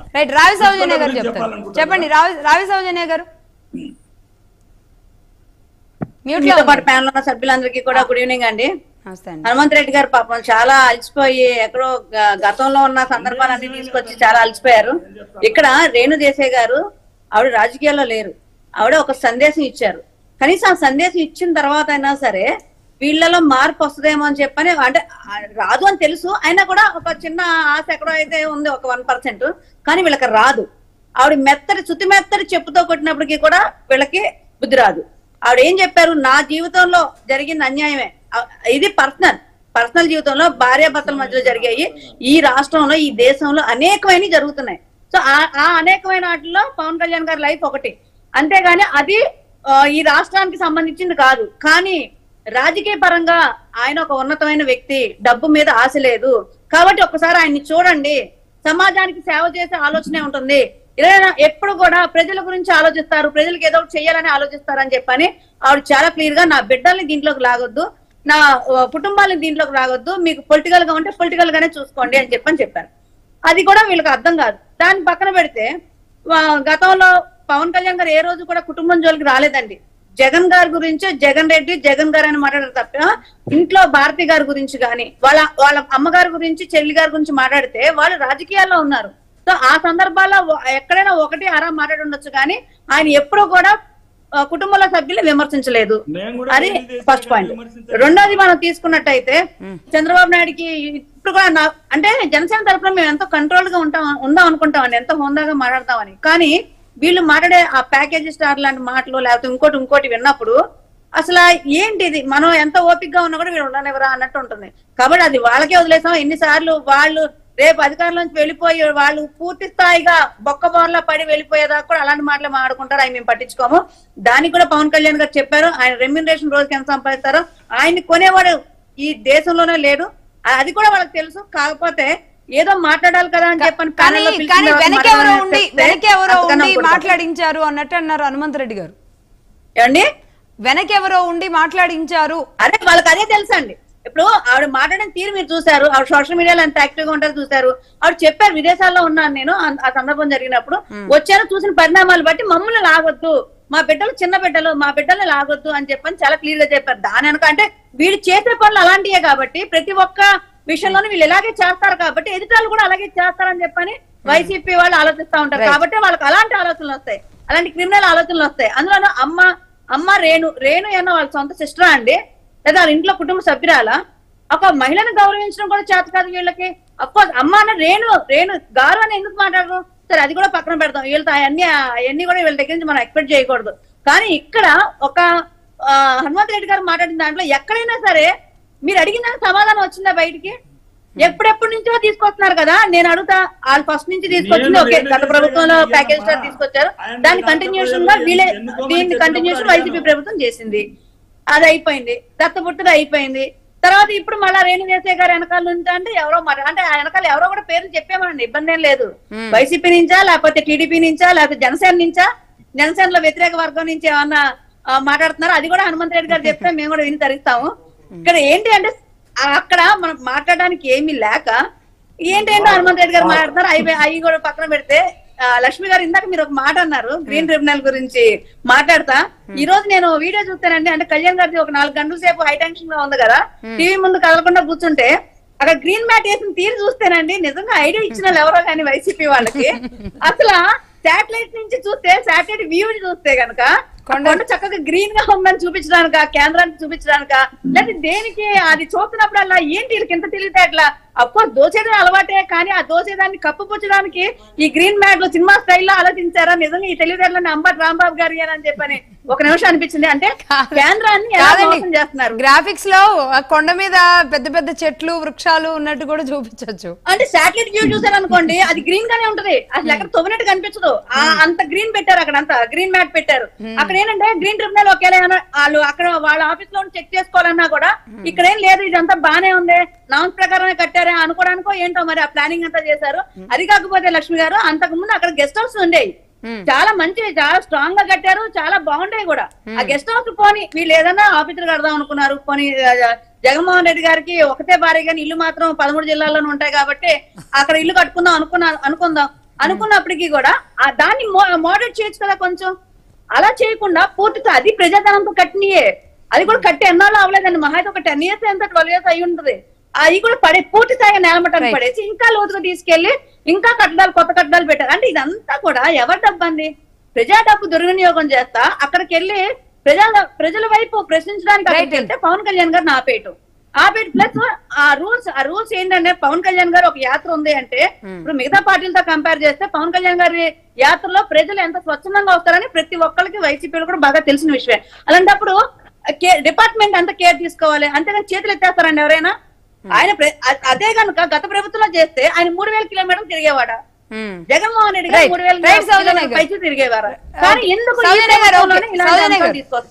Right రావి సౌజన్య గారు గురించి చెప్తారు చెప్పాలనుకుంటున్నారా? చెప్పండి రావి రావి సౌజన్య గారు మ్యూట్ లో మీతో పాటు ఉన్నారు. ప్యానల్ ఉన్న సభ్యులందరికీ కూడా గుడ్ ఈవినింగ్ అండి నమస్తే అండి హనుమంత్ రెడ్డి గారు పాపం చాలా అలసిపోయి ఎక్కడో గ- గతంలో ఉన్న సందర్భాలన్నీ తీసుకొచ్చి చాలా అలసిపోయారు ఇక్కడ రేణు దేశాయ్ గారు ఆవిడ రాజకీయాల్లో లేరు ఆవిడ ఒక సందేశం ఇచ్చారు కనీసం ఆ సందేశం ఇచ్చిన తర్వాత అయినా సరే వీళ్ళలో మార్పు వస్తుందేమో అని చెప్పని అంటే ఆ, రాదు అని తెలుసు అయినా కూడా ఒక చిన్న ఆశ ఎక్కడో అయితే ఉంది ఒక వన్ పర్సెంట్ కానీ వీళ్ళకి రాదు ఆవిడ మెత్తడి శుతి మెత్తడి చెప్పుతో కొట్టినప్పటికీ కూడా వీళ్ళకి బుద్ధి రాదు ఆవిడ ఏం చెప్పారు నా జీవితంలో జరిగిన అన్యాయమే ఆ- ఇది పర్సనల్ పర్సనల్ జీవితంలో భార్యాభర్తల మధ్యలో జరిగాయి ఈ రాష్ట్రంలో ఈ దేశంలో అనేకమైనవి జరుగుతున్నాయి సో ఆ- ఆ అనేకమైన వాటిలో పవన్ కళ్యాణ్ గారి లైఫ్ ఒకటి అంతేగాని అది ఆ, ఈ రాష్ట్రానికి సంబంధించింది కాదు కానీ రాజకీయ పరంగా ఆయన ఒక ఉన్నతమైన వ్యక్తి డబ్బు మీద ఆశ లేదు కాబట్టి ఒకసారి ఆయన్ని చూడండి సమాజానికి సేవ చేసే ఆలోచనే ఉంటుంది ఏదైనా ఎప్పుడు కూడా ప్రజల గురించి ఆలోచిస్తారు ప్రజలకు ఏదో ఒకటి చేయాలని ఆలోచిస్తారని చెప్పని ఆవిడ చాలా క్లియర్ గా నా బిడ్డల్ని దీంట్లోకి లాగొద్దు నా ఆ, కుటుంబాలని దీంట్లోకి రాగొద్దు మీకు పొలిటికల్ గా ఉంటే పొలిటికల్ గానే చూసుకోండి అని చెప్పని చెప్పారు అది కూడా వీళ్ళకి అర్థం కాదు దాన్ని పక్కన పెడితే ఆ, గతంలో పవన్ కళ్యాణ్ గారు ఏ రోజు కూడా కుటుంబం జోలికి రాలేదండి జగన్ గారి గురించి జగన్ రెడ్డి జగన్ గారు అని మాట్లాడారు తప్ప ఇంట్లో భారతి గారి గురించి కానీ వాళ్ళ వాళ్ళ అమ్మగారి గురించి చెల్లి గారి గురించి మాట్లాడితే వాళ్ళు రాజకీయాల్లో ఉన్నారు సో ఆ సందర్భాల్లో ఒ- ఎక్కడైనా ఒకటి అరా మాట్లాడి ఉండొచ్చు కానీ ఆయన ఎప్పుడూ కూడా ఆ, కుటుంబంలో సభ్యులు విమర్శించలేదు నేను కూడా అది తెలుగుదేశం ఫస్ట్ పాయింట్ విమర్శించలేదు. రెండోది మనం తీసుకున్నట్టయితే చంద్రబాబు నాయుడుకి ఇప్పుడు కూడా నా అంటే జనసేన తరపున మేము ఎంతో కంట్రోల్ గా ఉంటాం ఉందాం అనుకుంటామండి ఎంతో హోందాగా మాట్లాడతామని కానీ వీళ్ళు మాట్లాడే ఆ ప్యాకేజీ స్టార్ లాంటి మాటలు లేకపోతే ఇంకోటి ఇంకోటి విన్నప్పుడు అసలు ఏంటిది మనం ఎంత ఓపిక్ గా ఉన్నా కూడా వీళ్ళు ఉండనివరా అన్నట్టు ఉంటుంది కాబట్టి అది వాళ్ళకే వదిలేసాం ఎన్నిసార్లు వాళ్ళు రేపు అధికారుల నుంచి వెళ్ళిపోయి వాళ్ళు పూర్తి స్థాయిగా బొక్క బోర్లా పడి వెళ్ళిపోయేదాకా కూడా అలాంటి మాటలు మాట్లాడుకుంటారు అవి మేము పట్టించుకోము దానికి కూడా పవన్ కళ్యాణ్ గారు చెప్పారు ఆయన రెమ్యూనరేషన్ రోజుకి ఎంత సంపాదిస్తారో ఆయన్ని కొనేవాడు ఈ దేశంలోనే లేడు అది కూడా వాళ్ళకి తెలుసు కాకపోతే ఏదో మాట్లాడాలి కదా అని చెప్పని కానీ panel లో పిలిచిన కానీ తర్వాత వెనకెవరో మాట్లాడాలని ఉండి చెప్తే వెనకెవరో అంతకన్నా ఉండి అనుకుంటాం. మాట్లాడించారు అన్నట్టు అన్నారు హనుమంత్ రెడ్డి గారు ఏమండి వెనకెవరో ఉండి మాట్లాడించారు అదే వాళ్ళకి అదే తెలుసండి ఇప్పుడు ఆవిడ మాట్లాడిన తీరు మీరు చూసారు ఆవిడ సోషల్ మీడియాలో ఎంత యాక్టివ్ గా ఉంటారో చూసారు ఆవిడ చెప్పారు విదేశాల్లో ఉన్నాను నేను ఆ- ఆ సందర్భం జరిగినప్పుడు వచ్చాను చూసిన పరిణామాలు బట్టి మమ్మల్ని లాగొద్దు మా బిడ్డలు చిన్న బిడ్డలు మా బిడ్డల్ని లాగొద్దు అని చెప్పని చాలా క్లియర్ గా చెప్పారు దాని వెనక అంటే వీళ్ళు చేసే పనులు అలాంటివే కాబట్టి ప్రతి ఒక్క విషయంలోనూ వీళ్ళు ఇలాగే చేస్తారు కాబట్టి ఎదుటాలు కూడా అలాగే చేస్తారని చెప్పని వైసీపీ వాళ్ళు ఆలోచిస్తా ఉంటారు Right. కాబట్టి వాళ్ళకి అలాంటి ఆలోచనలు వస్తాయి అలాంటి క్రిమినల్ ఆలోచనలు వస్తాయి అందులోనూ అమ్మ అమ్మ రేణు రేణు అన్న వాళ్ళ సొంత సిస్టరా అండి లేదా వాళ్ళ ఇంట్లో కుటుంబ సభ్యురాలా ఒక మహిళను గౌరవించడం కూడా చేత కాదు వీళ్ళకి అఫ్కోర్స్ అమ్మ అన్న రేణు రేణు గారు అని ఎందుకు మాట్లాడరు సరే అది కూడా పక్కన పెడతాం వీళ్ళతో అవన్నీ అవన్నీ కూడా వీళ్ళ దగ్గర నుంచి మనం ఎక్స్పెక్ట్ చేయకూడదు కానీ ఇక్కడ ఒక ఆ, హనుమంత్ రెడ్డి గారు మాట్లాడిన దాంట్లో ఎక్కడైనా సరే మీరు అడిగిన దానికి సమాధానం వచ్చిందా బయటికి ఎప్పుడెప్పటి నుంచో తీసుకొస్తున్నారు కదా నేను అడుగుతా వాళ్ళు ఫస్ట్ నుంచి తీసుకొచ్చింది నేను ఓకే నేను గత ప్రభుత్వంలో నేను ప్యాకేజ్ అమ్మా. స్టార్ తీసుకొచ్చారు ఆయన దాని రాష్ట్ర కంటిన్యూషన్ గా ప్రజలు వీళ్ళే ఎన్నుకోమని దీన్ని చెప్పినప్పుడు కంటిన్యూషన్ అడిగాను. వైసీపీ ప్రభుత్వం చేసింది అది అయిపోయింది దత్తపుట్టుది అయిపోయింది తర్వాత ఇప్పుడు మళ్ళా రేణు దేశాయ్ గారు వెనకాల నుంచి అంటే ఎవరో మరి అంటే ఆ వెనకాల ఎవరో కూడా పేర్లు చెప్పామండి ఇబ్బంది ఏం లేదు వైసీపీ నుంచా లేకపోతే టీడీపీ నుంచా లేకపోతే జనసేన నుంచా జనసేనలో వ్యతిరేక వర్గం నుంచి ఏమన్నా ఆ, మాట్లాడుతున్నారా అది కూడా హనుమంత్ రెడ్డి గారు చెప్తే మేము కూడా విని తరిస్తాము ఇక్కడ ఏంటి అంటే ఆ- అక్కడ మనం మాట్లాడడానికి ఏమీ లేక ఏంటంటే హనుమంత్ రెడ్డి గారు మాట్లాడుతున్నారు అవి అవి కూడా పక్కన పెడితే ఆ, లక్ష్మి గారు ఇందాక మీరు ఒక మాట అన్నారు గ్రీన్ ట్రిబ్యునల్ గురించి మాట్లాడతా ఈ రోజు నేను వీడియో చూస్తానండి అంటే కళ్యాణ్ గారిది ఒక నాలుగు గంటల సేపు హై టెన్షన్ గా ఉంది కదా టీవీ ముందు కదలకుండా కూర్చుంటే అక్కడ గ్రీన్ మ్యాట్ వేసిన తీరు చూస్తేనండి నిజంగా ఐడియా ఇచ్చిన వాళ్ళు ఎవరో కానీ వైసీపీ వాళ్ళకి అసలు శాటిలైట్ నుంచి చూస్తే శాటిలైట్ వ్యూ చూస్తే గనక ఆ కొండ- కొండ చక్కగా గ్రీన్ గా ఉందని చూపించడానిక కేంద్రానికి చూపించడానిక లేదా దేనికి అది చూస్తున్నప్పుడల్లా ఏంటి వీళ్ళకి ఎంత తెలియతే అట్లా అఫ్కోర్స్ దోచేయడం అలవాటే కానీ ఆ దోచేదాన్ని కప్పుపుచ్చడానికి ఈ గ్రీన్ మ్యాట్ లో సినిమా స్టైల్లో ఆలోచించారా నిజంగా ఈ తెలివితేటలని అంబటి రాంబాబు గారు అని చెప్పని ఒక నిమిషం అనిపించింది అంటే కేంద్రాన్ని ఎలా మోసం చేస్తున్నారు గ్రాఫిక్స్ లో ఆ కొండ మీద పెద్ద పెద్ద చెట్లు వృక్షాలు ఉన్నట్టు కూడా చూపించవచ్చు అంటే శాటిలైట్ వ్యూ చూసారు అనుకోండి అది గ్రీన్ గానే ఉంటది అసలు ఎక్కడ తవ్వినట్టు కనిపించదు ఆ అంత గ్రీన్ పెట్టారు అక్కడ అంతా గ్రీన్ మ్యాట్ పెట్టారు అక్కడ ఏంటంటే గ్రీన్ ట్రిబ్యునల్ ఒకేలా ఏమన్నా వాళ్ళు అక్కడ వాళ్ళ ఆఫీస్ లో చెక్ చేసుకోవాలన్నా కూడా ఇక్కడ ఏం లేదు ఇదంతా బానే ఉంది నామ్స్ ప్రకారమే కట్టారే అనుకోవడానికో ఏంటో మరి ఆ ప్లానింగ్ అంతా చేశారు అది కాకపోతే లక్ష్మి గారు అంతకు ముందు అక్కడ గెస్ట్ హౌస్ ఉండేవి చాలా మంచి చాలా స్ట్రాంగ్ గా కట్టారు చాలా బాగుంటాయి కూడా ఆ గెస్ట్ హౌస్ పోని వీళ్ళు ఏదైనా ఆఫీసులు కడదాం అనుకున్నారు పోనీ ఆ, జగన్మోహన్ రెడ్డి గారికి ఒకటే భారీ కానీ ఇల్లు మాత్రం పదమూడు జిల్లాల్లోనే ఉంటాయి కాబట్టి అక్కడ ఇల్లు కట్టుకుందాం అనుకున్నా అనుకుందాం అనుకున్నప్పటికీ కూడా ఆ దాన్ని మోడరేట్ చేయొచ్చు కదా కొంచెం అలా చేయకుండా పూర్తిగా అది ప్రజాధనంతో కట్టినయే అది కూడా కట్టి ఎన్నాళ్ళు అవ్వలేదండి మహా అయితే ఒక టెన్ ఇయర్స్ ఎంత ట్వెల్వ్ ఇయర్స్ అయి ఉంటుంది అది కూడా పడే పూర్తి స్థాయిగా నేలమట్టానికి Right. పడేసి ఇంకా లోతుగా తీసుకెళ్లి ఇంకా కట్టడాలు కొత్త కట్టడాలు పెట్టారు అంటే ఇదంతా కూడా ఎవరి డబ్బు అండి ప్రజా డబ్బు దుర్వినియోగం చేస్తా అక్కడికి వెళ్ళి ప్రజల ప్రజల వైపు ప్రశ్నించడానికి Right. అక్కడికి వెళ్తే పవన్ కళ్యాణ్ గారు ఆపేయటం ఆపేయటం ప్లస్ ఆ రూల్స్ ఆ రూల్స్ ఏంటంటే పవన్ కళ్యాణ్ గారు ఒక యాత్ర ఉంది అంటే ఇప్పుడు మిగతా పార్టీలతో కంపేర్ చేస్తే పవన్ కళ్యాణ్ గారి యాత్రలో ప్రజలు ఎంత స్వచ్ఛందంగా వస్తారని ప్రతి ఒక్కరికి వైసీపీలో కూడా బాగా తెలిసిన విషయమే అలాంటప్పుడు డిపార్ట్మెంట్ అంత కేర్ తీసుకోవాలి అంతేగాని చేతులు ఎత్తేస్తారండి ఎవరైనా ఆయన ప్ర- అ- అదే కనుక గత ప్రభుత్వంలో చేస్తే ఆయన మూడు వేల కిలోమీటర్లు తిరిగేవాడా ఉమ్. జగన్మోహన్ రెడ్డి గారు Right. మూడు వేల Right, సౌజన్య కిలోమీటర్ల గారు. పైకి తిరిగేవారు కానీ ఎందుకు ఈ సౌజన్య గారు, ప్రభుత్వంలోనే okay. ఇలాంటి సౌజన్య అంశాలు గారు. తీసుకొస్తారు